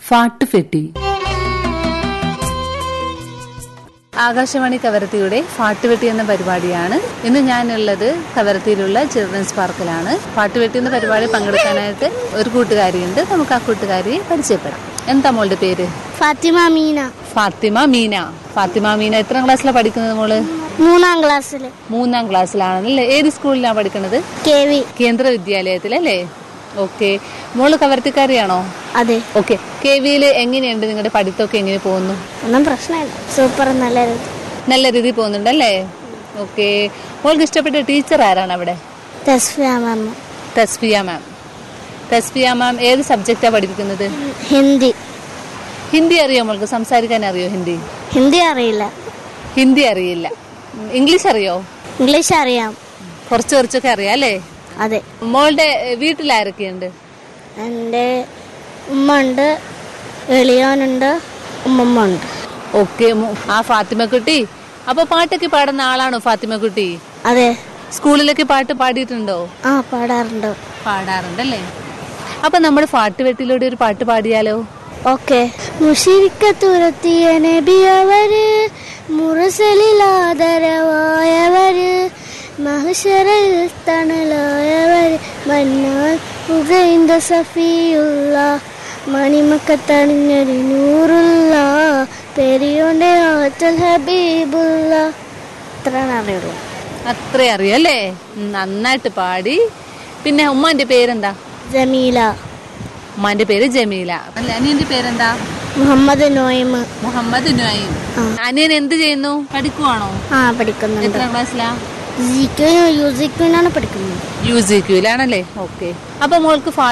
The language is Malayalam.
ഫാട്ടുഫെട്ടി ആകാശവാണി കവരത്തിയുടെ ഫാട്ടുവെട്ടി എന്ന പരിപാടിയാണ് ഇന്ന് ഞാനുള്ളത് കവരത്തിയിലുള്ള ചിൽഡ്രൻസ് പാർക്കിലാണ് ഫാട്ടുവെട്ടി എന്ന പരിപാടി പങ്കെടുക്കാനായിട്ട് ഒരു കൂട്ടുകാരിയുണ്ട് നമുക്ക് ആ കൂട്ടുകാരിയെ പരിചയപ്പെടാം എന്താ മോളുടെ പേര് ഫാത്തിമ മീന ഫാത്തിമ മീന ഫാത്തിമ മീന എത്രാം ക്ലാസ്സിലാണ് പഠിക്കുന്നത് മോള് മൂന്നാം ക്ലാസ്സിൽ മൂന്നാം ക്ലാസ്സിലാണല്ലേ ഏത് സ്കൂളിലാണ് പഠിക്കുന്നത് കെ വി കേന്ദ്ര വിദ്യാലയത്തിലല്ലേ ഓക്കെ മോള് കവരത്തിക്കാരിയാണോ അതെ ഓക്കെ കെ വിയിൽ എങ്ങനെയുണ്ട് നിങ്ങളുടെ പഠിത്തമൊക്കെ എങ്ങനെ പോകുന്നു ഒന്നും പ്രശ്നമില്ല സൂപ്പർ നല്ല നല്ല രീതിയിൽ പോകുന്നുണ്ടല്ലേ ഓക്കെ മോൾക്ക് ഇഷ്ടപ്പെട്ട ടീച്ചർ ആരാണ് അവിടെ തസ്ഫിയ മാമ തസ്ഫിയ മാം തസ്ഫിയ മാം ഏത് സബ്ജക്റ്റാണ് പഠിപ്പിക്കുന്നത് ഹിന്ദി ഹിന്ദി അറിയോ മോൾക്ക് സംസാരിക്കാൻ അറിയോ ഹിന്ദി ഹിന്ദി അറിയില്ല ഹിന്ദി അറിയില്ല ഉം, ഇംഗ്ലീഷ് അറിയോ ഇംഗ്ലീഷ് അറിയാം കുറച്ച് കുറച്ചൊക്കെ അറിയാം അല്ലേ അതെ മോളുടെ ഏ, വീട്ടിൽ ആരൊക്കെയുണ്ട് എൻ്റെ ഉമ്മ ഉണ്ട് എളിയോനുണ്ട് ഉമ്മമ്മ ഉണ്ട് ഓക്കെ ആ ഫാത്തിമക്കുട്ടി അപ്പൊ പാട്ടൊക്കെ പാടുന്ന ആളാണോ ഫാത്തിമക്കുട്ടി അതെ സ്കൂളിലൊക്കെ പാട്ട് പാടിയിട്ടുണ്ടോ ആ പാടാറുണ്ട് പാടാറുണ്ടല്ലേ അപ്പൊ നമ്മുടെ പാട്ടുവെട്ടിലൂടെ ഒരു പാട്ട് പാടിയാലോ ഓക്കെ മുഷിരിക്ക തുരത്തിയ നബി അവര് മുറസലിൽ ആദരവായവര് മഹശറിൽ തണലായവര് മന്നാൽ പുകൈന്ത സഫിയുള്ള മണിമക്കത്തണിഞ്ഞൊരു നൂറുള്ള പെരിയോന്റെ ആറ്റൽ ഹബീബുള്ള ഇത്രയാണ് അറിയുള്ളൂ അത്രേ അറിയാം അല്ലേ ഉം, നന്നായിട്ട് പാടി പിന്നെ ഉമ്മാന്റെ പേരെന്താ ജമീല ഉമ്മാന്റെ പേര് ജമീല അല്ല അനിയന്റെ പേരെന്താ മുഹമ്മദ് നോയിമ് മുഹമ്മദ് നുഐം ആ. അനിയൻ എന്ത് ചെയ്യുന്നു പഠിക്കുവാണോ ആ പഠിക്കുന്നുണ്ട് എത്ര ക്ലാസ്സിലാ ജിക്യുവിനും യുസിക്യുവിനാണ് പഠിക്കുന്നത് യു ജി ക്യൂലാണല്ലേ ഓക്കെ അപ്പൊ മോൾക്ക്